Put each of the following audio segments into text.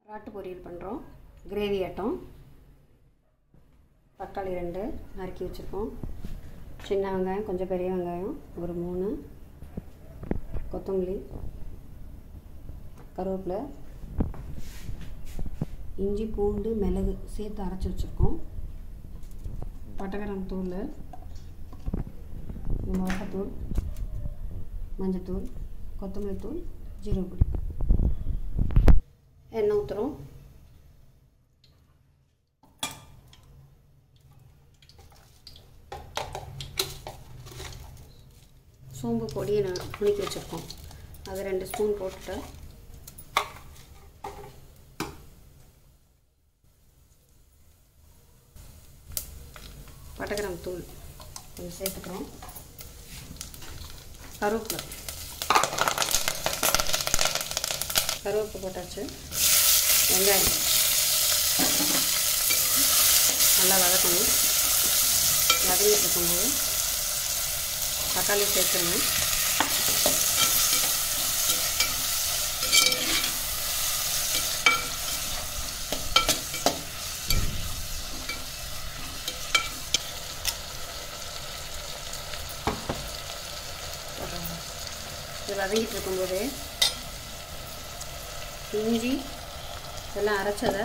rot பொரியல் பண்ணுறோம் gravy ஆட்டம் தக்காளி ரெண்டு நறுக்கி வச்சுருக்கோம் சின்ன வெங்காயம் கொஞ்சம் பெரிய வெங்காயம் ஒரு மூணு கொத்தமல்லி கருவேப்பிலை இஞ்சி பூண்டு மிளகு சேர்த்து அரைச்சி வச்சுருக்கோம் பட்டகரம் தூள் மிளகாத்தூள் மஞ்சத்தூள் கொத்தமல்லி தூள் ஜீரகப்பொடி எண்ணெய் ஊற்றுறோம் சோம்பு பொடியை நான் நுணுக்கி வச்சுருக்கோம் அது ரெண்டு ஸ்பூன் போட்டுட்டு பட்டக்கிராம் தூள் கொஞ்சம் சேர்த்துக்கிறோம் கருவேப்பிலை கருவேப்பிலை போட்டாச்சு வெங்காயம் நல்லா வதக்கணும் வதங்கிட்டு இருக்கும்போது தக்காளி சேர்த்துருங்க இது வதங்கிட்டு இருக்கும்போது இஞ்சி இதெல்லாம் அரைச்சதை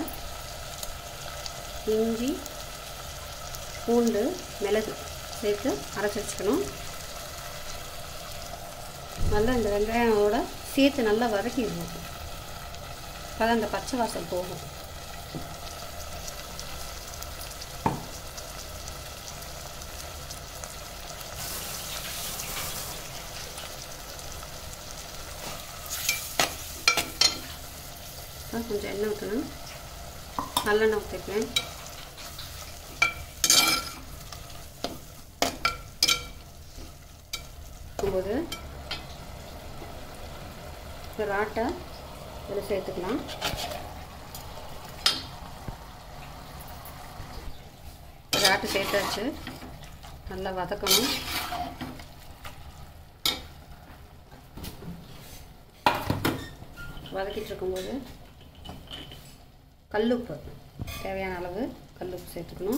இஞ்சி பூண்டு மிளகு சேர்த்து அரைச்சி வச்சுக்கணும் நல்லா இந்த வெங்காயமோட சேர்த்து நல்லா வதக்கிடணும் அப்போ தான் அந்த பச்சை வாசல் போகும் கொஞ்சம் எண்ணெய் ஊற்றணும் நல்லெண்ணெய் ஊற்றிருக்கேன் போது இந்த ராட்டை இதில் சேர்த்துக்கலாம் ராட்டு சேர்த்தாச்சு நல்லா வதக்கணும் வதக்கிட்டு இருக்கும்போது கல்லுப்பு தேவையான அளவு கல்லுப்பு சேர்த்துக்கணும்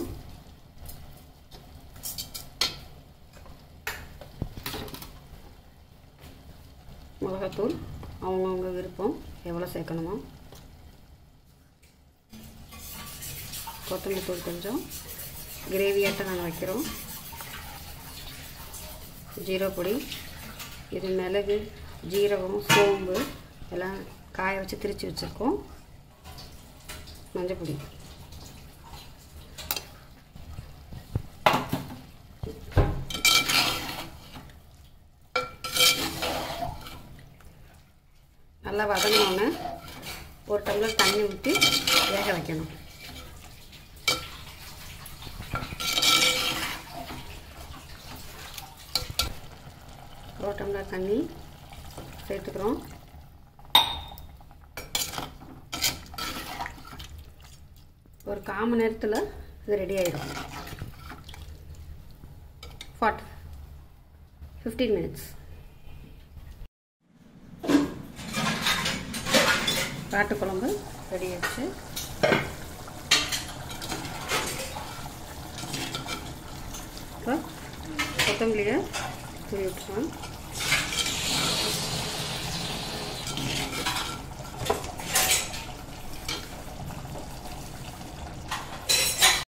மிளகாத்தூள் அவங்கவுங்க விருப்பம் எவ்வளோ சேர்க்கணுமோ கொத்தமல்லி தூள் கொஞ்சம் கிரேவியாட்டம் நாங்கள் வைக்கிறோம் ஜீரோ பொடி இது மிளகு ஜீரகம் சோம்பு எல்லாம் காய வச்சு திரித்து வச்சுருக்கோம் மஞ்சள் பொடி நல்லா வதங்கினோன்னே ஒரு டம்ளர் தண்ணி ஊற்றி வேக வைக்கணும் ஒரு டம்ளர் தண்ணி சேர்த்துக்கிறோம் ஒரு கால் மணி நேரத்தில் இது ரெடி ஆகிடும் ஃபார்ட்டி ஃபிஃப்டீன் மினிட்ஸ் காட்டுக்குழம்பு ரெடி ஆச்சு இப்போ கொத்தமல்லியை தூவி விட்டுருவோம்